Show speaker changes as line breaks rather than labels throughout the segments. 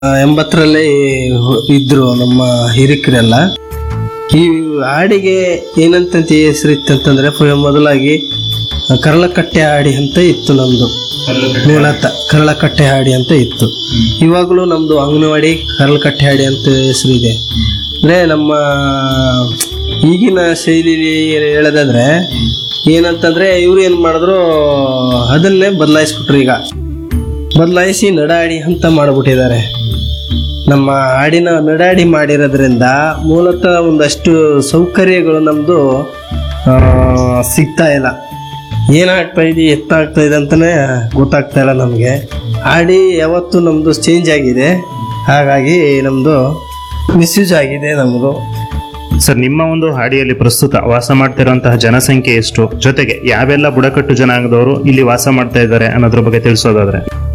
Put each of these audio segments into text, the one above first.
ಎಂಬತ್ತರಲ್ಲಿ ಇದ್ರು ನಮ್ಮ ಹಿರಿಕರೆಲ್ಲ ಈ ಹಾಡಿಗೆ ಏನಂತ ಹೆಸರಿತ್ತಂತಂದ್ರೆ ಫ- ಮೊದಲಾಗಿ ಕರಳಕಟ್ಟೆ ಹಾಡಿ ಅಂತ ಇತ್ತು ನಮ್ದು ಮೂಲತಃ ಕರಳಕಟ್ಟೆ ಹಾಡಿ ಅಂತ ಇತ್ತು ಇವಾಗಲೂ ನಮ್ದು ಅಂಗನವಾಡಿ ಕರಳಕಟ್ಟೆ ಹಾಡಿ ಅಂತ ಹೆಸರಿದೆ ಅಂದ್ರೆ ನಮ್ಮ ಈಗಿನ ಶೈಲಿಲಿ ಹೇಳೋದಾದ್ರೆ ಏನಂತಂದ್ರೆ ಇವ್ರು ಏನ್ ಮಾಡಿದ್ರು ಅದನ್ನೇ ಬದಲಾಯಿಸ್ಬಿಟ್ರು ಈಗ ಬದಲಾಯಿಸಿ ನಡಾಡಿ ಅಂತ ಮಾಡಿಬಿಟ್ಟಿದ್ದಾರೆ ನಮ್ಮ ಹಾಡಿನ ನಡಾಡಿ ಮಾಡಿರೋದ್ರಿಂದ ಮೂಲತಃ ಒಂದಷ್ಟು ಸೌಕರ್ಯಗಳು ನಮ್ಮದು ಸಿಗ್ತಾ ಇಲ್ಲ ಏನಾಗ್ತಾ ಇದೆ ಎತ್ತಾಗ್ತಾ ಇದೆ ಅಂತಲೇ ಗೊತ್ತಾಗ್ತಾ ಇಲ್ಲ ನಮಗೆ ಹಾಡಿ ಯಾವತ್ತು ನಮ್ಮದು ಚೇಂಜ್ ಆಗಿದೆ ಹಾಗಾಗಿ ನಮ್ಮದು ಮಿಸ್ಯೂಸ್ ಆಗಿದೆ ನಮ್ಮದು
ಸರ್ ನಿಮ್ಮ ಒಂದು ಹಾಡಿಯಲ್ಲಿ ಪ್ರಸ್ತುತ ವಾಸ ಮಾಡ್ತಿರುವಂತಹ ಜನಸಂಖ್ಯೆ ಎಷ್ಟು ಜೊತೆಗೆ ಯಾವೆಲ್ಲ ಬುಡಕಟ್ಟು ಜನಾಂಗದವರು ಇಲ್ಲಿ ವಾಸ ಮಾಡ್ತಾ ಇದ್ದಾರೆ ಅನ್ನೋದ್ರ ಬಗ್ಗೆ ತಿಳಿಸೋದಾದ್ರೆ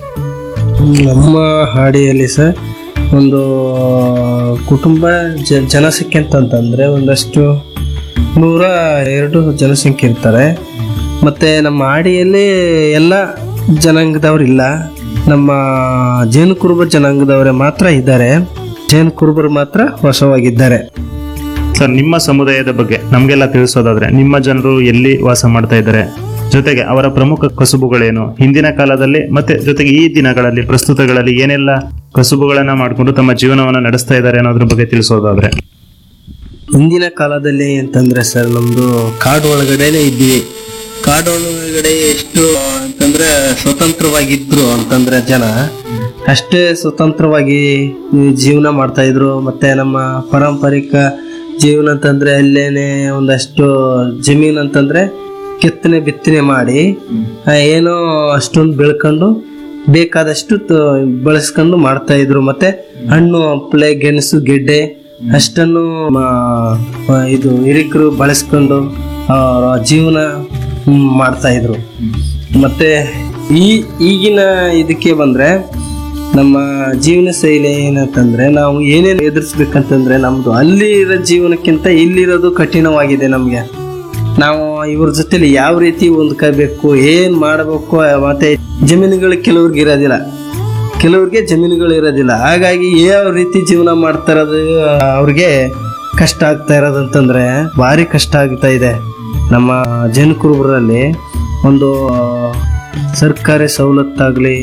ನಮ್ಮ ಹಾಡಿಯಲ್ಲಿ ಸರ್ ಒಂದು ಕುಟುಂಬ ಜ ಜನಸಂಖ್ಯೆ ಅಂತಂತಂದರೆ ಒಂದಷ್ಟು ನೂರ ಎರಡು ಜನಸಂಖ್ಯೆ ಇರ್ತಾರೆ ಮತ್ತು ನಮ್ಮ ಹಾಡಿಯಲ್ಲಿ ಎಲ್ಲ ಜನಾಂಗದವ್ರು ಇಲ್ಲ ನಮ್ಮ ಜೇನು ಕುರುಬ ಜನಾಂಗದವರೇ ಮಾತ್ರ ಇದ್ದಾರೆ ಜೇನು ಕುರುಬರು ಮಾತ್ರ ವಾಸವಾಗಿದ್ದಾರೆ
ಸರ್ ನಿಮ್ಮ ಸಮುದಾಯದ ಬಗ್ಗೆ ನಮಗೆಲ್ಲ ತಿಳಿಸೋದಾದ್ರೆ ನಿಮ್ಮ ಜನರು ಎಲ್ಲಿ ವಾಸ ಮಾಡ್ತಾ ಇದ್ದಾರೆ ಜೊತೆಗೆ ಅವರ ಪ್ರಮುಖ ಕಸುಬುಗಳೇನು ಹಿಂದಿನ ಕಾಲದಲ್ಲಿ ಮತ್ತೆ ಜೊತೆಗೆ ಈ ದಿನಗಳಲ್ಲಿ ಪ್ರಸ್ತುತಗಳಲ್ಲಿ ಏನೆಲ್ಲ ಕಸುಬುಗಳನ್ನ ಮಾಡಿಕೊಂಡು ತಮ್ಮ ಜೀವನವನ್ನ ನಡೆಸ್ತಾ ಇದ್ದಾರೆ ಅನ್ನೋದ್ರ ಬಗ್ಗೆ ತಿಳಿಸೋದಾದ್ರೆ
ಹಿಂದಿನ ಕಾಲದಲ್ಲಿ ಅಂತಂದ್ರೆ ಸರ್ ನಮ್ದು ಕಾಡು ಒಳಗಡೆನೆ ಇದ್ವಿ ಕಾಡು ಒಳಗಡೆ ಎಷ್ಟು ಅಂತಂದ್ರೆ ಸ್ವತಂತ್ರವಾಗಿದ್ರು ಅಂತಂದ್ರೆ ಜನ ಅಷ್ಟೇ ಸ್ವತಂತ್ರವಾಗಿ ಜೀವನ ಮಾಡ್ತಾ ಇದ್ರು ಮತ್ತೆ ನಮ್ಮ ಪಾರಂಪರಿಕ ಜೀವನ ಅಂತಂದ್ರೆ ಅಲ್ಲೇನೆ ಒಂದಷ್ಟು ಜಮೀನ್ ಅಂತಂದ್ರೆ ಕೆತ್ತನೆ ಬಿತ್ತನೆ ಮಾಡಿ ಆ, ಏನೋ ಅಷ್ಟೊಂದು ಬೆಳ್ಕೊಂಡು ಬೇಕಾದಷ್ಟು ತ- ಬಳಸ್ಕೊಂಡು ಮಾಡ್ತಾ ಇದ್ರು ಮತ್ತೆ ಹಣ್ಣು ಹಂಪಲೆ ಗೆಣಸು ಗೆಡ್ಡೆ ಅಷ್ಟನ್ನು ಮ- ಮ- ಇದು ಹಿರಿಕರು ಬಳಸ್ಕೊಂಡು ಅವರ ಜೀವನ ಹ್ಮ್, ಮಾಡ್ತಾ ಇದ್ರು ಮತ್ತೆ ಈ ಈಗಿನ ಇದಕ್ಕೆ ಬಂದ್ರೆ ನಮ್ಮ ಜೀವನ ಶೈಲಿ ಏನಂತಂದ್ರೆ ನಾವು ಏನೇನು ಎದುರಿಸ್ಬೇಕಂತಂದ್ರೆ ನಮ್ದು ಅಲ್ಲಿ ಇರೋ ಜೀವನಕ್ಕಿಂತ ಇಲ್ಲಿರೋದು ಕಠಿಣವಾಗಿದೆ ನಮಗೆ ನಾವು ಇವ್ರ ಜೊತೆಲಿ ಯಾವ ರೀತಿ ಹೊಂದ್ಕೋಬೇಕು ಏನ್ ಮಾಡಬೇಕು ಮತ್ತೆ ಜಮೀನುಗಳು ಕೆಲವ್ರಿಗೆ ಇರೋದಿಲ್ಲ ಕೆಲವ್ರಿಗೆ ಜಮೀನುಗಳು ಇರೋದಿಲ್ಲ ಹಾಗಾಗಿ ಯಾವ ರೀತಿ ಜೀವನ ಮಾಡ್ತಾ ಇರೋದು ಅವ್ರಿಗೆ ಕಷ್ಟ ಆಗ್ತಾ ಇರೋದಂತಂದ್ರೆ ಭಾರಿ ಕಷ್ಟ ಆಗ್ತಾ ಇದೆ ನಮ್ಮ ಜೇನುಕುರುಬರಲ್ಲಿ ಒಂದು ಸರ್ಕಾರಿ ಸವಲತ್ತಾಗಲಿ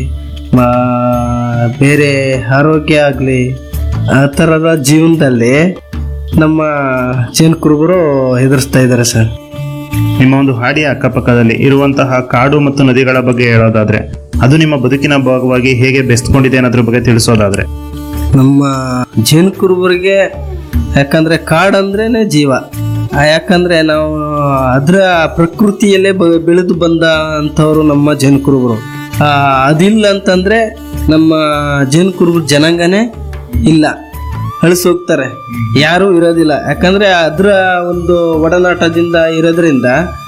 ಬೇರೆ ಆರೋಗ್ಯ ಆಗಲಿ ಆ ಥರದ ಜೀವನದಲ್ಲಿ ನಮ್ಮ ಜೇನುಕುರುಬರು ಎದುರಿಸ್ತಾ ಇದ್ದಾರೆ ಸರ್
ನಿಮ್ಮ ಒಂದು ಹಾಡಿಯ ಅಕ್ಕಪಕ್ಕದಲ್ಲಿ ಇರುವಂತಹ ಕಾಡು ಮತ್ತು ನದಿಗಳ ಬಗ್ಗೆ ಹೇಳೋದಾದ್ರೆ ಅದು ನಿಮ್ಮ ಬದುಕಿನ ಭಾಗವಾಗಿ ಹೇಗೆ ಬೆಸ್ತ್ಕೊಂಡಿದೆ ಅನ್ನೋದ್ರ ಬಗ್ಗೆ ತಿಳಿಸೋದಾದ್ರೆ
ನಮ್ಮ ಜೇನುಕುರುಬರಿಗೆ ಯಾಕಂದ್ರೆ ಕಾಡಂದ್ರೇನೆ ಜೀವ ಆ ಯಾಕಂದ್ರೆ ನಾವು ಅದರ ಪ್ರಕೃತಿಯಲ್ಲೇ ಬ- ಬೆಳೆದು ಬಂದ ಅಂಥವ್ರು ನಮ್ಮ ಜೇನುಕುರುಬರು ಆ, ಅದಿಲ್ಲ ಅಂತಂದ್ರೆ ನಮ್ಮ ಜೇನುಕುರುಬರ ಜನಾಂಗನೇ ಇಲ್ಲ ಹೋಗ್ತಾರೆ ಯಾರೂ ಇರೋದಿಲ್ಲ ಯಾಕಂದ್ರೆ ಅದರ ಒಂದು ಒಡನಾಟದಿಂದ ಇರೋದ್ರಿಂದ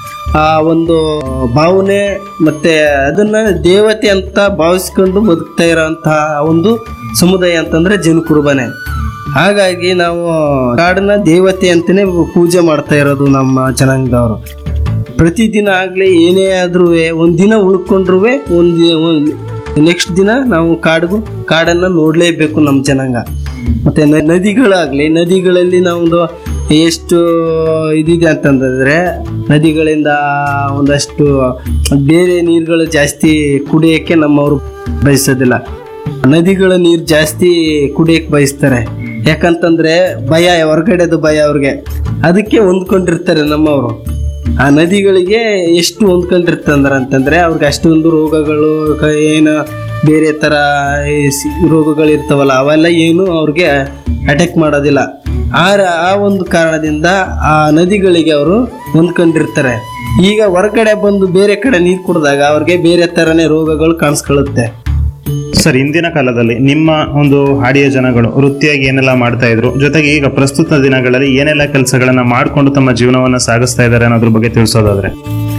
ಆ ಒಂದು ಭಾವನೆ ಮತ್ತೆ ಅದನ್ನ ದೇವತೆ ಅಂತ ಭಾವಿಸ್ಕೊಂಡು ಬದುಕ್ತಾ ಇರೋಂತಹ ಒಂದು ಸಮುದಾಯ ಅಂತಂದ್ರೆ ಜೇನುಕುರುಬನೆ ಹಾಗಾಗಿ ನಾವು ಕಾಡನ್ನ ದೇವತೆ ಅಂತಾನೆ ಪೂಜೆ ಮಾಡ್ತಾ ಇರೋದು ನಮ್ಮ ಜನಾಂಗದವರು ಪ್ರತಿದಿನ ಆಗ್ಲಿ ಏನೇ ಆದ್ರೂ ಒಂದಿನ ಉಳ್ಕೊಂಡ್ರು ಒಂದು ನೆಕ್ಸ್ಟ್ ದಿನ ನಾವು ಕಾಡಿಗೂ ಕಾಡನ್ನ ನೋಡ್ಲೇಬೇಕು ನಮ್ಮ ಜನಾಂಗ ಮತ್ತೆ ನ- ನದಿಗಳಾಗ್ಲಿ ನದಿಗಳಲ್ಲಿ ನಾವು ಎಷ್ಟು ಇದಿದೆ ಅಂತಂದ್ರೆ ನದಿಗಳಿಂದ ಒಂದಷ್ಟು ಬೇರೆ ನೀರುಗಳು ಜಾಸ್ತಿ ಕುಡಿಯಕ್ಕೆ ನಮ್ಮವರು ಬಯಸೋದಿಲ್ಲ ನದಿಗಳ ನೀರು ಜಾಸ್ತಿ ಕುಡಿಯಕ್ಕೆ ಬಯಸ್ತಾರೆ ಯಾಕಂತಂದ್ರೆ ಭಯ ಹೊರಗಡೆದು ಭಯ ಅವ್ರಿಗೆ ಅದಕ್ಕೆ ಹೊಂದ್ಕೊಂಡಿರ್ತಾರೆ ನಮ್ಮವರು ಆ ನದಿಗಳಿಗೆ ಎಷ್ಟು ಹೊಂದ್ಕೊಂಡಿರ್ತಂದ್ರ ಅಂತಂದ್ರೆ ಅವ್ರಿಗೆ ಅಷ್ಟೊಂದು ರೋಗಗಳು ಕ- ಏನು ಬೇರೆ ತರ ಈ ಸಿ- ರೋಗಗಳು ಇರ್ತಾವಲ್ಲ ಅವೆಲ್ಲ ಏನು ಅವ್ರಿಗೆ ಅಟ್ಯಾಕ್ ಮಾಡೋದಿಲ್ಲ ಆ ರ- ಆ ಒಂದು ಕಾರಣದಿಂದ ಆ ನದಿಗಳಿಗೆ ಅವರು ಹೊಂದ್ಕೊಂಡಿರ್ತಾರೆ ಈಗ ಹೊರಗಡೆ ಬಂದು ಬೇರೆ ಕಡೆ ನೀರು ಕುಡಿದಾಗ ಅವ್ರಿಗೆ ಬೇರೆ ತರನೇ ರೋಗಗಳು ಕಾಣಿಸ್ಕೊಳ್ಳುತ್ತೆ
ಸರ್ ಇಂದಿನ ಕಾಲದಲ್ಲಿ ನಿಮ್ಮ ಒಂದು ಹಾಡಿಯ ಜನಗಳು ವೃತ್ತಿಯಾಗಿ ಏನೆಲ್ಲ ಮಾಡ್ತಾ ಇದ್ರು ಜೊತೆಗೆ ಈಗ ಪ್ರಸ್ತುತ ದಿನಗಳಲ್ಲಿ ಏನೆಲ್ಲ ಕೆಲಸಗಳನ್ನ ಮಾಡಿಕೊಂಡು ತಮ್ಮ ಜೀವನವನ್ನ ಸಾಗಿಸ್ತಾ ಇದ್ದಾರೆ ಅನ್ನೋದ್ರ ಬಗ್ಗೆ ತಿಳಿಸೋದಾದ್ರೆ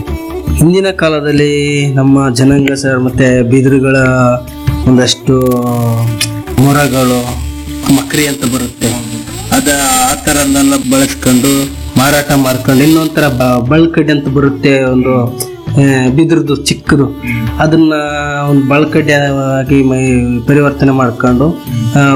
ಹಿಂದಿನ ಕಾಲದಲ್ಲಿ ನಮ್ಮ ಜನಾಂಗ ಸರ್ ಮತ್ತೆ ಬಿದಿರುಗಳ ಒಂದಷ್ಟು ಮೊರಗಳು ಮಕ್ರಿ ಅಂತ ಬರುತ್ತೆ ಅದ ಆ ಥರನೆಲ್ಲ ಬಳಸ್ಕೊಂಡು ಮಾರಾಟ ಮಾಡ್ಕೊಂಡು ಇನ್ನೊಂಥರ ಬ- ಬಳ್ಕಡಿ ಅಂತ ಬರುತ್ತೆ ಒಂದು ಬಿದಿರ್ದು ಚಿಕ್ಕದು ಅದನ್ನ ಒಂದು ಬಳಕಡ್ಡಿ ಆಗಿ ಮೈ- ಪರಿವರ್ತನೆ ಮಾಡ್ಕೊಂಡು ಆ,